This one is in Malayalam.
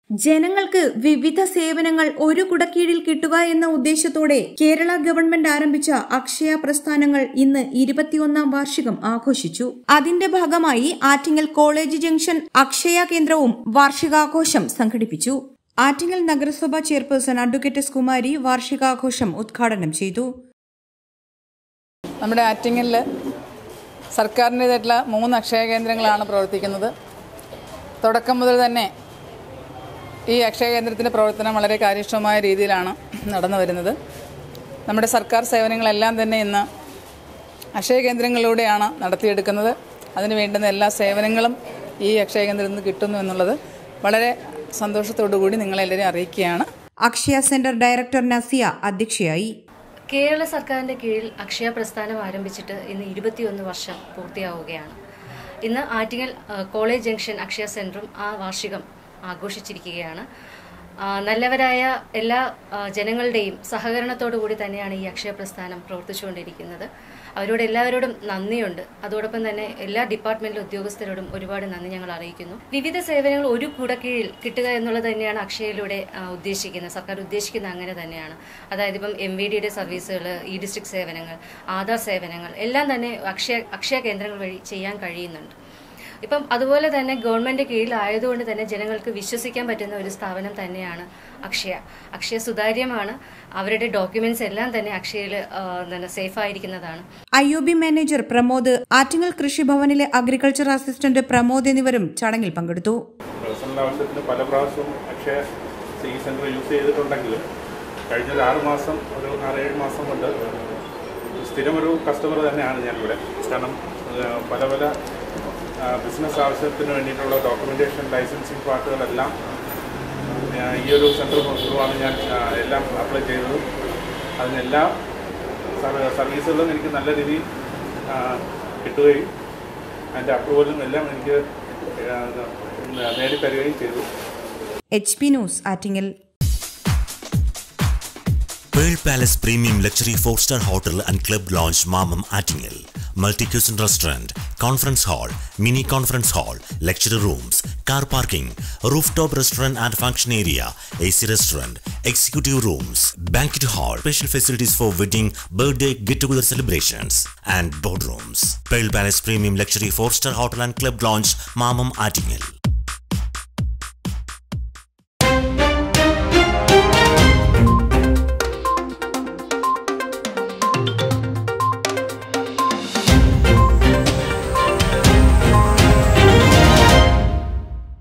ജനങ്ങൾക്ക് വിവിധ സേവനങ്ങൾ ഒരു കുടക്കീഴിൽ കിട്ടുക എന്ന ഉദ്ദേശത്തോടെ കേരള ഗവൺമെന്റ് ആരംഭിച്ച അക്ഷയ പ്രസ്ഥാനങ്ങൾ ഇന്ന് ഇരുപത്തിയൊന്നാം വാർഷികം ആഘോഷിച്ചു അതിന്റെ ഭാഗമായി ആറ്റിങ്ങൽ കോളേജ് ജംഗ്ഷൻ അക്ഷയ കേന്ദ്രവും വാർഷികാഘോഷം സംഘടിപ്പിച്ചു ആറ്റിങ്ങൽ നഗരസഭ ചെയർപേഴ്സൺ അഡ്വക്കേറ്റ് എസ് കുമാരി വാർഷികാഘോഷം ഉദ്ഘാടനം ചെയ്തു നമ്മുടെ ആറ്റിങ്ങലിൽ സർക്കാരിൻ്റേതായിട്ടുള്ള മൂന്ന് അക്ഷയ കേന്ദ്രങ്ങളാണ് പ്രവർത്തിക്കുന്നത് തുടക്കം മുതൽ തന്നെ ഈ അക്ഷയ കേന്ദ്രത്തിൻ്റെ പ്രവർത്തനം വളരെ കാര്യക്ഷമമായ രീതിയിലാണ് നടന്നു വരുന്നത് നമ്മുടെ സർക്കാർ സേവനങ്ങളെല്ലാം തന്നെ ഇന്ന് അക്ഷയ കേന്ദ്രങ്ങളിലൂടെയാണ് നടത്തിയെടുക്കുന്നത് അതിന് വേണ്ടുന്ന എല്ലാ സേവനങ്ങളും ഈ അക്ഷയ കേന്ദ്രത്തിൽ നിന്ന് കിട്ടുന്നു എന്നുള്ളത് വളരെ സന്തോഷത്തോടു കൂടി നിങ്ങളെല്ലാവരെയും അറിയിക്കുകയാണ് അക്ഷയ സെന്റർ ഡയറക്ടർ നസിയ അധ്യക്ഷയായി കേരള സർക്കാരിൻ്റെ കീഴിൽ അക്ഷയ പ്രസ്ഥാനം ആരംഭിച്ചിട്ട് ഇന്ന് ഇരുപത്തിയൊന്ന് വർഷം പൂർത്തിയാവുകയാണ് ഇന്ന് ആറ്റിങ്ങൽ ആ, കോളേജ് ജംഗ്ഷൻ അക്ഷയ സെൻറ്ററും ആ വാർഷികം ആഘോഷിച്ചിരിക്കുകയാണ് ആ, നല്ലവരായ എല്ലാ ആ, ജനങ്ങളുടെയും സഹകരണത്തോടു കൂടി തന്നെയാണ് ഈ അക്ഷയ പ്രസ്ഥാനം പ്രവർത്തിച്ചുകൊണ്ടിരിക്കുന്നത് അവരോട് എല്ലാവരോടും നന്ദിയുണ്ട് അതോടൊപ്പം തന്നെ എല്ലാ ഡിപ്പാർട്ട്മെന്റിലെ ഉദ്യോഗസ്ഥരോടും ഒരുപാട് നന്ദി ഞങ്ങൾ അറിയിക്കുന്നു വിവിധ സേവനങ്ങൾ ഒരു കുടക്കീഴിൽ കിട്ടുക എന്നുള്ളത് തന്നെയാണ് അക്ഷയയിലൂടെ ആ, ഉദ്ദേശിക്കുന്നത് സർക്കാർ ഉദ്ദേശിക്കുന്നത് അങ്ങനെ തന്നെയാണ് അതായത് ഇപ്പം എം വി ഡിയുടെ സർവീസുകൾ ഇ ഡിസ്ട്രിക്ട് സേവനങ്ങൾ ആധാർ സേവനങ്ങൾ എല്ലാം തന്നെ അക്ഷയ അക്ഷയ കേന്ദ്രങ്ങൾ വഴി ചെയ്യാൻ കഴിയുന്നുണ്ട് ഇപ്പം അതുപോലെ തന്നെ ഗവൺമെന്റ് കീഴിലായതുകൊണ്ട് തന്നെ ജനങ്ങൾക്ക് വിശ്വസിക്കാൻ പറ്റുന്ന ഒരു സ്ഥാപനം തന്നെയാണ് അക്ഷയ അക്ഷയ സുതാര്യമാണ് അവരുടെ ഡോക്യുമെന്റ്സ് എല്ലാം തന്നെ അക്ഷയയിൽ തന്നെ സേഫ് ആയിരിക്കുന്നതാണ് I O B manager Pramod Attingal കൃഷിഭവനിലെ അഗ്രികൾച്ചർ അസിസ്റ്റന്റ് പ്രമോദ് എന്നിവരും ചടങ്ങിൽ പങ്കെടുത്തു പേഴ്സണൽ ആവശ്യത്തിന് പല പ്രാവശ്യവും അക്ഷയ സി സെൻറ്റർ യൂസ് ചെയ്തിട്ടുണ്ടെങ്കിലും കഴിഞ്ഞ ഒരു ആറ് മാസം ഒരു ആറേഴ് മാസം കൊണ്ട് സ്ഥിരം ഒരു കസ്റ്റമർ തന്നെയാണ് ഞാനിവിടെ കാരണം ആ, പല പല ബിസിനസ് ആവശ്യത്തിന് വേണ്ടിയിട്ടുള്ള ഡോക്യുമെൻറ്റേഷൻ ലൈസൻസിങ് പാർട്ടുകളെല്ലാം ആ, ഈ ഒരു സെൻറ്റർ ത്രൂവാണ് ഞാൻ ആ, എല്ലാം അപ്ലൈ ചെയ്തത് അതിനെല്ലാ സർവ- സർവീസുകളും എനിക്ക് നല്ല രീതിയിൽ ആ, കിട്ടുകയും അതിൻ്റെ അപ്രൂവലും എല്ലാം എനിക്ക് ആ, നേടിത്തരികയും ചെയ്തു H P news Attingal Pearl Palace Premium Luxury 4-star Hotel and Club Lounge Mamam Attingel. Multi-cuisine restaurant, conference hall, mini conference hall, lecture rooms, car parking, rooftop restaurant and function area, AC restaurant, executive rooms, banquet hall, special facilities for wedding, birthday, get-together celebrations, and boardrooms. Pearl Palace Premium Luxury 4-star Hotel and Club Lounge Mamam Attingel.